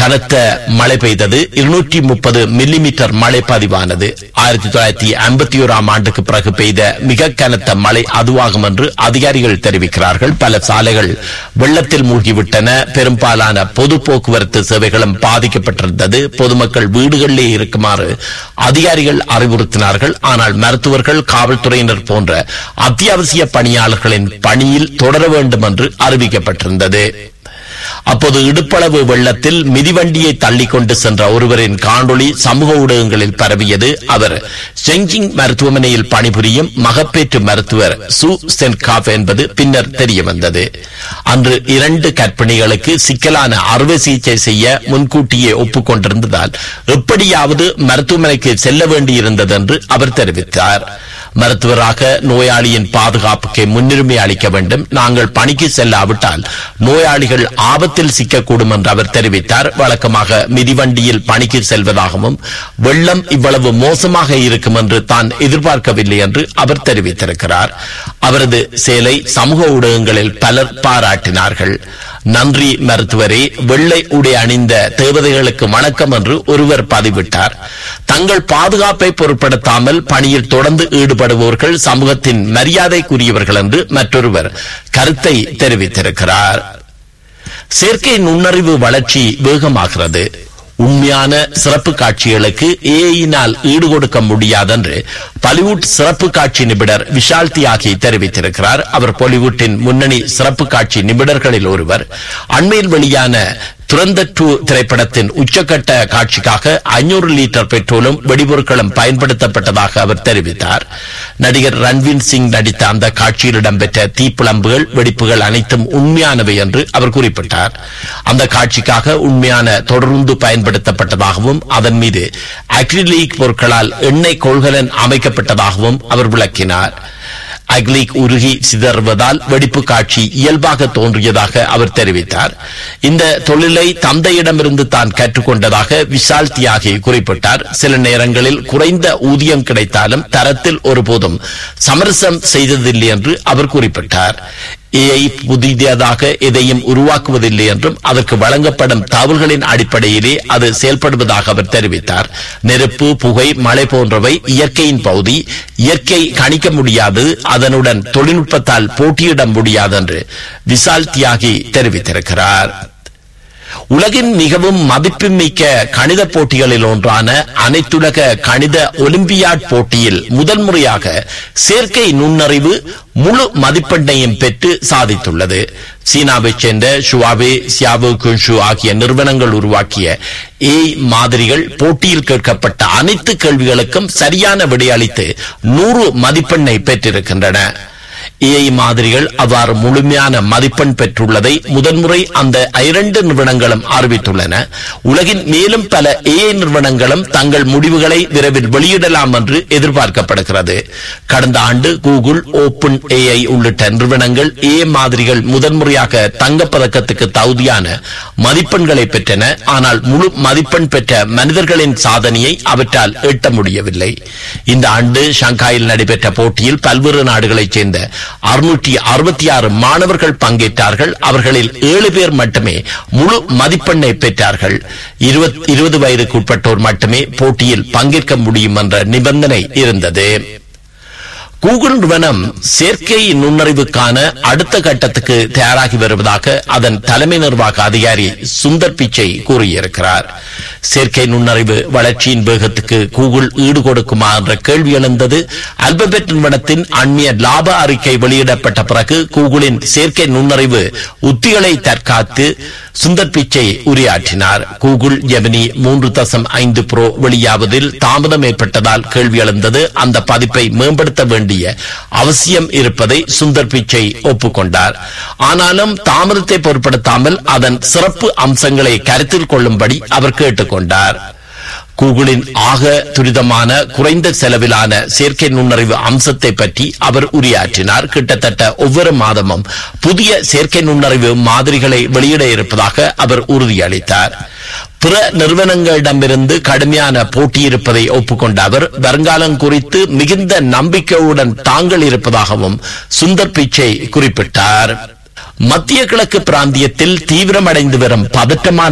கனத்த மழை பெய்தது இருநூற்றி முப்பது மில்லிமீட்டர் மழை பதிவானது ஆயிரத்தி தொள்ளாயிரத்தி ஐம்பத்தி ஓராம் ஆண்டுக்கு பிறகு பெய்த மிக கனத்த மழை அதுவாகும் என்று அதிகாரிகள் தெரிவிக்கிறார்கள் பல சாலைகள் வெள்ளத்தில் மூழ்கிவிட்டன பெரும்பாலான பொது போக்குவரத்து சேவைகளும் பாதிக்கப்பட்டிருந்தது பொதுமக்கள் வீடுகளிலே இருக்குமாறு அதிகாரிகள் அறிவுறுத்தினார்கள் ஆனால் மருத்துவர்கள் காவல்துறையினர் போன்ற அத்தியாவசிய பணியாளர்களின் பணியில் தொடர வேண்டும் என்று அறிவிக்கப்பட்டிருந்தது அப்போது இடுப்பளவு வெள்ளத்தில் மிதிவண்டியை தள்ளி கொண்டு சென்ற ஒருவரின் காணொளி சமூக ஊடகங்களில் பரவியது அவர் செஞ்சிங் மருத்துவமனையில் பணிபுரியும் மகப்பேற்று மருத்துவர் சு சென்காப் என்பது பின்னர் தெரிய வந்தது அன்று இரண்டு கற்பிணிகளுக்கு சிக்கலான அறுவை சிகிச்சை செய்ய முன்கூட்டியே ஒப்புக்கொண்டிருந்ததால் எப்படியாவது மருத்துவமனைக்கு செல்ல வேண்டியிருந்தது என்று அவர் தெரிவித்தார் மருத்துவராக நோயாளியின் பாதுகாப்புக்கு முன்னுரிமை அளிக்க வேண்டும் நாங்கள் பணிக்கு செல்லாவிட்டால் நோயாளிகள் ஆபத்தில் சிக்கக்கூடும் என்று அவர் தெரிவித்தார் வழக்கமாக மிதிவண்டியில் பணிக்கு செல்வதாகவும் வெள்ளம் இவ்வளவு மோசமாக இருக்கும் என்று தான் எதிர்பார்க்கவில்லை என்று அவர் தெரிவித்திருக்கிறார் அவரது செயலை சமூக ஊடகங்களில் பலர் பாராட்டினார்கள் நன்றி மருத்துவரே வெள்ளை உடை அணிந்த தேவதைகளுக்கு வணக்கம் என்று ஒருவர் பதிவிட்டார் தங்கள் பாதுகாப்பை பொருட்படுத்தாமல் பணியில் தொடர்ந்து ஈடுபடுபவர்கள் சமூகத்தின் மரியாதைக்குரியவர்கள் என்று மற்றொருவர் கருத்தை தெரிவித்திருக்கிறார் செயற்கை நுண்ணறிவு வளர்ச்சி வேகமாகிறது உண்மையான சிறப்பு காட்சிகளுக்கு ஏஐயினால் ஈடுகொடுக்க முடியாதென்று பாலிவுட் சிறப்பு காட்சி நிபுணர் விஷால் தியாகி தெரிவித்திருக்கிறார் அவர் பாலிவுட்டின் முன்னணி சிறப்பு காட்சி நிபுணர்களில் ஒருவர் அண்மையில் வெளியான துரந்த டூ திரைப்படத்தின் உச்சக்கட்ட காட்சிக்காக ஐநூறு லிட்டர் பெட்ரோலும் வெடிபொருட்களும் பயன்படுத்தப்பட்டதாக அவர் தெரிவித்தார் நடிகர் ரன்வீர் சிங் நடித்த அந்த காட்சியில் இடம்பெற்ற தீப்பிழம்புகள் வெடிப்புகள் அனைத்தும் உண்மையானவை என்று அவர் குறிப்பிட்டார் அந்த காட்சிக்காக உண்மையான தொடர்ந்து பயன்படுத்தப்பட்டதாகவும் அதன் மீது அக்ரிலீக் பொருட்களால் எண்ணெய் கொள்கலன் அமைக்கப்பட்டதாகவும் அவர் விளக்கினார் அக்லிக் உருகி சிதறுவதால் வெடிப்பு காட்சி இயல்பாக தோன்றியதாக அவர் தெரிவித்தார் இந்த தொழிலை தந்தையிடமிருந்து தான் கற்றுக்கொண்டதாக விஷால் தியாகி குறிப்பிட்டார் சில நேரங்களில் குறைந்த ஊதியம் கிடைத்தாலும் தரத்தில் ஒருபோதும் சமரசம் செய்ததில்லை என்று அவர் குறிப்பிட்டார் ஏஐ புதியதாக எதையும் உருவாக்குவதில்லை என்றும் அதற்கு வழங்கப்படும் தகவல்களின் அடிப்படையிலே அது செயல்படுவதாக அவர் தெரிவித்தார் நெருப்பு புகை மழை போன்றவை இயற்கையின் பகுதி இயற்கை கணிக்க முடியாது அதனுடன் தொழில்நுட்பத்தால் போட்டியிட முடியாது என்று விசால் தியாகி தெரிவித்திருக்கிறார் உலகின் மிகவும் மதிப்புமிக்க கணித போட்டிகளில் ஒன்றான அனைத்துலக கணித ஒலிம்பியாட் போட்டியில் முதல் முறையாக செயற்கை நுண்ணறிவு முழு மதிப்பெண்ணையும் பெற்று சாதித்துள்ளது சீனாவைச் சேர்ந்த ஷுவாவே சியாவோ குன்ஷு ஆகிய நிறுவனங்கள் உருவாக்கிய ஏ மாதிரிகள் போட்டியில் கேட்கப்பட்ட அனைத்து கேள்விகளுக்கும் சரியான விடையளித்து நூறு மதிப்பெண்ணை பெற்றிருக்கின்றன ஏஐ மாதிரிகள் அவ்வாறு முழுமையான மதிப்பெண் பெற்றுள்ளதை முதன்முறை அந்த இரண்டு நிறுவனங்களும் அறிவித்துள்ளன உலகின் மேலும் பல ஏஐ நிறுவனங்களும் தங்கள் முடிவுகளை விரைவில் வெளியிடலாம் என்று எதிர்பார்க்கப்படுகிறது கடந்த ஆண்டு கூகுள் ஓபன் ஏஐ உள்ளிட்ட நிறுவனங்கள் ஏ மாதிரிகள் முதன்முறையாக தங்கப்பதக்கத்துக்கு தகுதியான மதிப்பெண்களை பெற்றன ஆனால் முழு மதிப்பெண் பெற்ற மனிதர்களின் சாதனையை அவற்றால் எட்ட முடியவில்லை இந்த ஆண்டு ஷங்காயில் நடைபெற்ற போட்டியில் பல்வேறு நாடுகளைச் சேர்ந்த அறுநூற்றி அறுபத்தி ஆறு மாணவர்கள் பங்கேற்றார்கள் அவர்களில் ஏழு பேர் மட்டுமே முழு மதிப்பெண்ணை பெற்றார்கள் இருபது வயதுக்கு உட்பட்டோர் மட்டுமே போட்டியில் பங்கேற்க முடியும் என்ற நிபந்தனை இருந்தது கூகுள் நிறுவனம் செயற்கை நுண்ணறிவுக்கான அடுத்த கட்டத்துக்கு தயாராகி வருவதாக அதன் தலைமை நிர்வாக அதிகாரி சுந்தர் பிச்சை கூறியிருக்கிறார் செயற்கை நுண்ணறிவு வளர்ச்சியின் வேகத்துக்கு கூகுள் ஈடு கொடுக்குமா என்ற கேள்வி எழுந்தது அல்பபெட் நிறுவனத்தின் அண்மைய லாப அறிக்கை வெளியிடப்பட்ட பிறகு கூகுளின் செயற்கை நுண்ணறிவு உத்திகளை தற்காத்து சுந்தர் பிச்சை உரையாற்றினார் கூகுள் ஜெமினி மூன்று தசம் ஐந்து ப்ரோ வெளியாவதில் தாமதம் ஏற்பட்டதால் கேள்வி எழுந்தது அந்த பதிப்பை மேம்படுத்த வேண்டிய அவசியம் இருப்பதை சுந்தர் பிச்சை ஒப்புக்கொண்டார் ஆனாலும் தாமதத்தை பொருட்படுத்தாமல் அதன் சிறப்பு அம்சங்களை கருத்தில் கொள்ளும்படி அவர் கேட்டுக்கொண்டார் கூகுளின் ஆக துரிதமான குறைந்த செலவிலான செயற்கை நுண்ணறிவு அம்சத்தை பற்றி அவர் உரையாற்றினார் கிட்டத்தட்ட ஒவ்வொரு மாதமும் புதிய செயற்கை நுண்ணறிவு மாதிரிகளை வெளியிட இருப்பதாக அவர் உறுதியளித்தார் பிற நிறுவனங்களிடமிருந்து கடுமையான போட்டி இருப்பதை ஒப்புக்கொண்ட அவர் வருங்காலம் குறித்து மிகுந்த நம்பிக்கையுடன் தாங்கள் இருப்பதாகவும் சுந்தர் பிச்சை குறிப்பிட்டார் மத்திய கிழக்கு பிராந்தியத்தில் தீவிரமடைந்து வரும் பதட்டமான